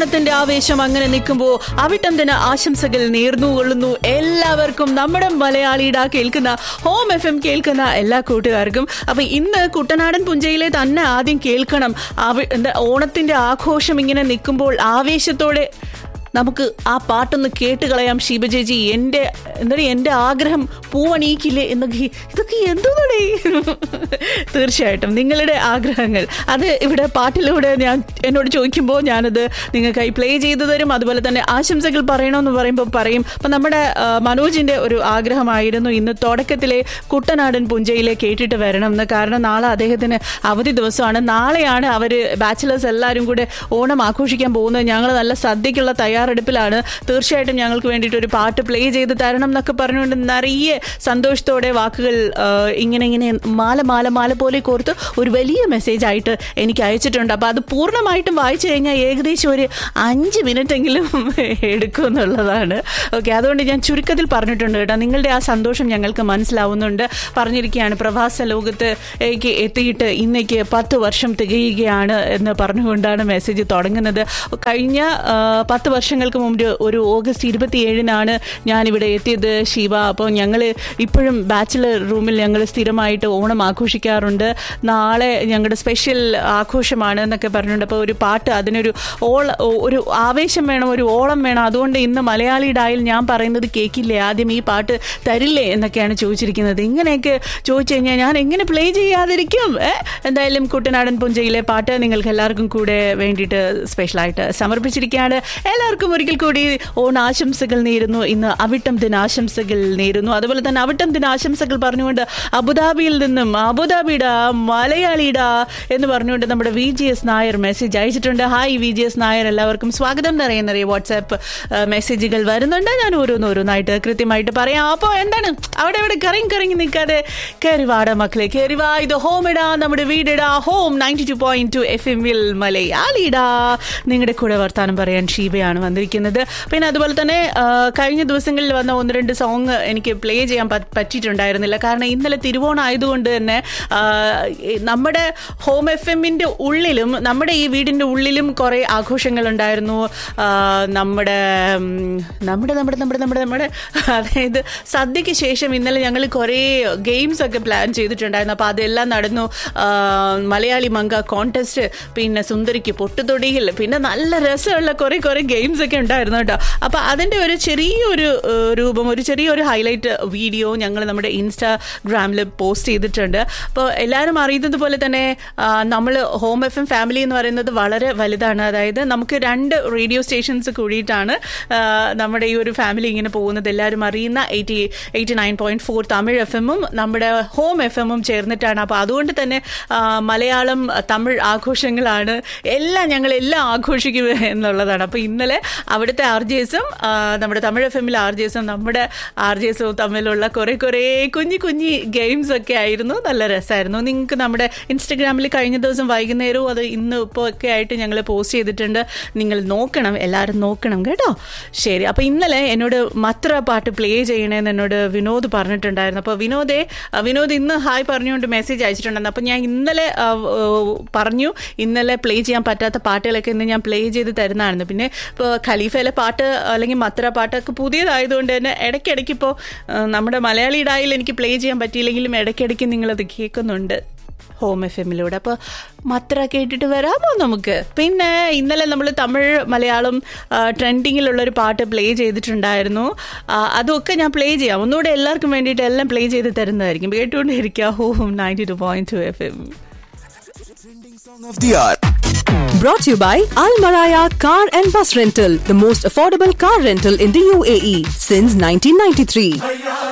ഓണത്തിന്റെ ആവേശം അങ്ങനെ നിൽക്കുമ്പോൾ അവിട്ടം തന്നെ ആശംസകൾ നേർന്നു കൊള്ളുന്നു എല്ലാവർക്കും നമ്മുടെ മലയാളിയുടെ കേൾക്കുന്ന ഹോം എഫ് എം കേൾക്കുന്ന എല്ലാ കൂട്ടുകാർക്കും അപ്പൊ ഇന്ന് കുട്ടനാടൻ പുഞ്ചയിലെ തന്നെ ആദ്യം കേൾക്കണം അവ- എന്താ ഓണത്തിന്റെ ആഘോഷം ഇങ്ങനെ നിൽക്കുമ്പോൾ ആവേശത്തോടെ നമുക്ക് ആ പാട്ടൊന്ന് കേട്ട് കളയാം ഷീബ ചേച്ചി എൻ്റെ എന്താ പറയുക എൻ്റെ ആഗ്രഹം പൂവണിയിക്കില്ലേ എന്നൊക്കെ ഇതൊക്കെ എന്തോന്നടേ തീർച്ചയായിട്ടും നിങ്ങളുടെ ആഗ്രഹങ്ങൾ അത് ഇവിടെ പാട്ടിലൂടെ ഞാൻ എന്നോട് ചോദിക്കുമ്പോൾ ഞാനത് നിങ്ങൾക്കായി പ്ലേ ചെയ്തു തരും അതുപോലെ തന്നെ ആശംസകൾ പറയണമെന്ന് പറയുമ്പോൾ പറയും അപ്പം നമ്മുടെ ആ, മനോജിൻ്റെ ഒരു ആഗ്രഹമായിരുന്നു ഇന്ന് തുടക്കത്തിലെ കുട്ടനാടൻ പുഞ്ചയിലെ കേട്ടിട്ട് വരണം എന്ന് കാരണം നാളെ അദ്ദേഹത്തിന് അവധി ദിവസമാണ് നാളെയാണ് അവർ ബാച്ചിലേഴ്സ് എല്ലാവരും കൂടെ ഓണം ആഘോഷിക്കാൻ പോകുന്നത് ഞങ്ങൾ നല്ല സദ്യക്കുള്ള തയ്യാറെടുപ്പിലാണ് തീർച്ചയായിട്ടും ഞങ്ങൾക്ക് വേണ്ടിയിട്ട് ഒരു പാട്ട് പ്ലേ ചെയ്ത് തരണം എന്നൊക്കെ പറഞ്ഞുകൊണ്ട് നിറയെ സന്തോഷത്തോടെ വാക്കുകൾ ആ, ഇങ്ങനെ ഇങ്ങനെ മാല മാല മാല പോലെ കോർത്ത് ഒരു വലിയ മെസ്സേജ് ആയിട്ട് എനിക്ക് അയച്ചിട്ടുണ്ട് അപ്പോൾ അത് പൂർണ്ണമായിട്ടും വായിച്ചു കഴിഞ്ഞാൽ ഏകദേശം ഒരു അഞ്ച് മിനിറ്റ് എങ്കിലും എടുക്കും എന്നുള്ളതാണ് ഓക്കെ അതുകൊണ്ട് ഞാൻ ചുരുക്കത്തിൽ പറഞ്ഞിട്ടുണ്ട് കേട്ടോ നിങ്ങളുടെ ആ സന്തോഷം ഞങ്ങൾക്ക് മനസ്സിലാവുന്നുണ്ട് പറഞ്ഞിരിക്കുകയാണ് പ്രവാസ ലോകത്ത് എനിക്ക് എത്തിയിട്ട് ഇന്നേക്ക് പത്ത് വർഷം തികയുകയാണ് എന്ന് പറഞ്ഞുകൊണ്ടാണ് മെസ്സേജ് തുടങ്ങുന്നത് കഴിഞ്ഞ ആ, പത്ത് വർഷങ്ങൾക്ക് മുമ്പ് ഒരു ഓഗസ്റ്റ് ഇരുപത്തിയേഴിനാണ് ഞാനിവിടെ എത്തിയത് ശിവ അപ്പോൾ ഞങ്ങൾ ഇപ്പോഴും ബാച്ചിലർ റൂമിൽ ഞങ്ങൾ സ്ഥിരമായിട്ട് ഓണം ആഘോഷിക്കാറുണ്ട് നാളെ ഞങ്ങളുടെ സ്പെഷ്യൽ ആഘോഷമാണ് എന്നൊക്കെ പറഞ്ഞിട്ടുണ്ട് അപ്പോൾ ഒരു പാട്ട് അതിനൊരു ഓള ഒരു ആവേശം വേണം ഒരു ഓളം വേണം അതുകൊണ്ട് ഇന്ന് മലയാളി ഡായിൽ ഞാൻ പറയുന്നത് കേൾക്കില്ലേ ആദ്യം ഈ പാട്ട് തരില്ലേ എന്നൊക്കെയാണ് ചോദിച്ചിരിക്കുന്നത് ഇങ്ങനെയൊക്കെ ചോദിച്ചു കഴിഞ്ഞാൽ ഞാൻ എങ്ങനെ പ്ലേ ചെയ്യാതിരിക്കും ഏ? എന്തായാലും കുട്ടനാടൻ പുഞ്ചയിലെ പാട്ട് നിങ്ങൾക്ക് എല്ലാവർക്കും കൂടെ വേണ്ടിയിട്ട് സ്പെഷ്യലായിട്ട് സമർപ്പിച്ചിരിക്കുകയാണ് എല്ലാവർക്കും ഒരിക്കൽ കൂടി ഓണാശംസകൾ നേരുന്നു ഇന്ന് അവിട്ടം ദിനാശംസകൾ നേരുന്നു അതുപോലെ തന്നെ അവിട്ടം ദിനാശംസകൾ പറഞ്ഞുകൊണ്ട് അബുദാബിയിൽ നിന്നും അബുദാബിയുടെ മലയാളിയുടെ എന്ന് പറഞ്ഞുകൊണ്ട് നമ്മുടെ V G S Nair message അയച്ചിട്ടുണ്ട് hi V G S Nair എല്ലാവർക്കും സ്വാഗതം നിറയെ നിറയെ വാട്സാപ്പ് മെസ്സേജുകൾ വരുന്നുണ്ട് ഞാൻ ഓരോന്നോരോന്നായിട്ട് കൃത്യമായിട്ട് പറയാം അപ്പോൾ എന്താണ് അവിടെ ഇവിടെ കറങ്ങി കറങ്ങി നിൽക്കാതെ കയറി വാട മക്കളെ കയറി വാ ഇത് ഹോം ഇടാ നമ്മുടെ വീടിടാ home ninety two point two F എമ്മിൽ മലയാളിടാ നിങ്ങളുടെ കൂടെ വർത്താനം പറയാൻ ഷീബയാണ് വന്നിരിക്കുന്നത് പിന്നെ അതുപോലെ തന്നെ ആ, കഴിഞ്ഞ ദിവസങ്ങളിൽ വന്ന ഒന്ന് രണ്ട് സോങ് എനിക്ക് പ്ലേ ചെയ്യാൻ പ- പറ്റിയിട്ടുണ്ടായിരുന്നില്ല കാരണം ഇന്നലെ തിരുവോണം ആയതുകൊണ്ട് തന്നെ ആ, ഈ നമ്മുടെ ഹോം എഫ് എമ്മിൻ്റെ ഉള്ളിലും നമ്മുടെ ഈ വീടിൻ്റെ ഉള്ളിലും കുറേ ആഘോഷങ്ങൾ ഉണ്ടായിരുന്നു ആ, നമ്മുടെ ഉം, നമ്മുടെ നമ്മുടെ നമ്മുടെ നമ്മുടെ നമ്മുടെ അതായത് സദ്യക്ക് ശേഷം ഇന്നലെ ഞങ്ങൾ കുറേ ഗെയിംസ് ഒക്കെ പ്ലാൻ ചെയ്തിട്ടുണ്ടായിരുന്നു അപ്പോൾ അതെല്ലാം നടന്നു ആ, മലയാളി മങ്ക കോൺടെസ്റ്റ് പിന്നെ സുന്ദരിക്ക് പൊട്ടുതൊടിയിൽ പിന്നെ നല്ല രസമുള്ള കുറേ കുറേ ഗെയിംസ് ഒക്കെ ഉണ്ടായിരുന്നു കേട്ടോ അപ്പോൾ അതിൻ്റെ ഒരു ചെറിയൊരു ഏ, രൂപം ഒരു ചെറിയൊരു ഹൈലൈറ്റ് വീഡിയോ ഞങ്ങൾ നമ്മുടെ ഇൻസ്റ്റാഗ്രാമിൽ പോസ്റ്റ് ചെയ്തിട്ടുണ്ട് അപ്പോൾ എല്ലാവരും അറിയുന്നത് പോലെ തന്നെ നമ്മൾ ഹോം എഫ് എം ഫാമിലി എന്ന് പറയുന്നത് വളരെ വലുതാണ് അതായത് നമുക്ക് രണ്ട് റേഡിയോ സ്റ്റേഷൻസ് കൂടിയിട്ടാണ് ആ, നമ്മുടെ ഈ ഒരു ഫാമിലി ഇങ്ങനെ പോകുന്നത് എല്ലാവരും അറിയുന്ന eighty eighty nine point four Tamil F എമ്മും നമ്മുടെ ഹോം എഫ് എമ്മും ചേർന്നിട്ടാണ് അപ്പോൾ അതുകൊണ്ട് തന്നെ ആ, മലയാളം തമിഴ് ആഘോഷങ്ങളാണ് എല്ലാം ഞങ്ങൾ എല്ലാം ആഘോഷിക്കും എന്നുള്ളതാണ് അപ്പോൾ ഇന്നലെ അവിടുത്തെ ആർ ജി എസും നമ്മുടെ തമിഴ് എഫ് എമ്മിലെ ആർ ജി എസും നമ്മുടെ ആർ ജി എസും തമ്മിലുള്ള കുറേ കുറേ കുഞ്ഞി കുഞ്ഞി ഗെയിംസ് ഒക്കെ ആയിരുന്നു നല്ല രസമായിരുന്നു നിങ്ങൾക്ക് നമ്മുടെ ഇൻസ്റ്റഗ്രാമിൽ കഴിഞ്ഞ ദിവസം വൈകുന്നേരവും അത് ഇന്ന് ഇപ്പോൾ ഒക്കെ ആയിട്ട് ഞങ്ങൾ പോസ്റ്റ് ചെയ്തിട്ടുണ്ട് നിങ്ങൾ നോക്കണം എല്ലാവരും നോക്കണം കേട്ടോ ശരി അപ്പോൾ ഇന്നലെ എന്നോട് മത്ര പാട്ട് പ്ലേ ചെയ്യണമെന്ന് എന്നോട് വിനോദ് പറഞ്ഞിട്ടുണ്ടായിരുന്നു അപ്പോൾ വിനോദേ ആ, വിനോദ് ഇന്ന് ഹായ് പറഞ്ഞുകൊണ്ട് മെസ്സേജ് അയച്ചിട്ടുണ്ടായിരുന്നു അപ്പോൾ ഞാൻ ഇന്നലെ ആ, ആ, പറഞ്ഞു ഇന്നലെ പ്ലേ ചെയ്യാൻ പറ്റാത്ത പാട്ടുകളൊക്കെ ഇന്ന് ഞാൻ പ്ലേ ചെയ്ത് തരുന്നതായിരുന്നു പിന്നെ ഇപ്പോൾ ഖലീഫയിലെ പാട്ട് അല്ലെങ്കിൽ മത്ര പാട്ടൊക്കെ പുതിയതായതുകൊണ്ട് തന്നെ ഇടയ്ക്കിടയ്ക്ക് ഇപ്പോൾ നമ്മുടെ മലയാളി ഡായിൽ എനിക്ക് പ്ലേ ചെയ്യാൻ പറ്റിയില്ലെങ്കിലും ഇടയ്ക്കിടയ്ക്ക് നിങ്ങളത് കേൾക്കുന്നുണ്ട് ഹോം എഫ് എമ്മിലൂടെ അപ്പോൾ മത്ര കേട്ടിട്ട് വരാമോ നമുക്ക് പിന്നെ ഇന്നലെ നമ്മൾ തമിഴ് മലയാളം ട്രെൻഡിങ്ങിലുള്ള ഒരു പാട്ട് പ്ലേ ചെയ്തിട്ടുണ്ടായിരുന്നു ആ, അതൊക്കെ ഞാൻ പ്ലേ ചെയ്യാം ഒന്നുകൂടെ എല്ലാവർക്കും വേണ്ടിയിട്ട് എല്ലാം പ്ലേ ചെയ്ത് തരുന്നതായിരിക്കും കേട്ടുകൊണ്ടിരിക്കുക home ninety two point two F M Song of the hour. Brought to you by Al Maraya Car and Bus Rental, the most affordable car rental in the UAE since 1993.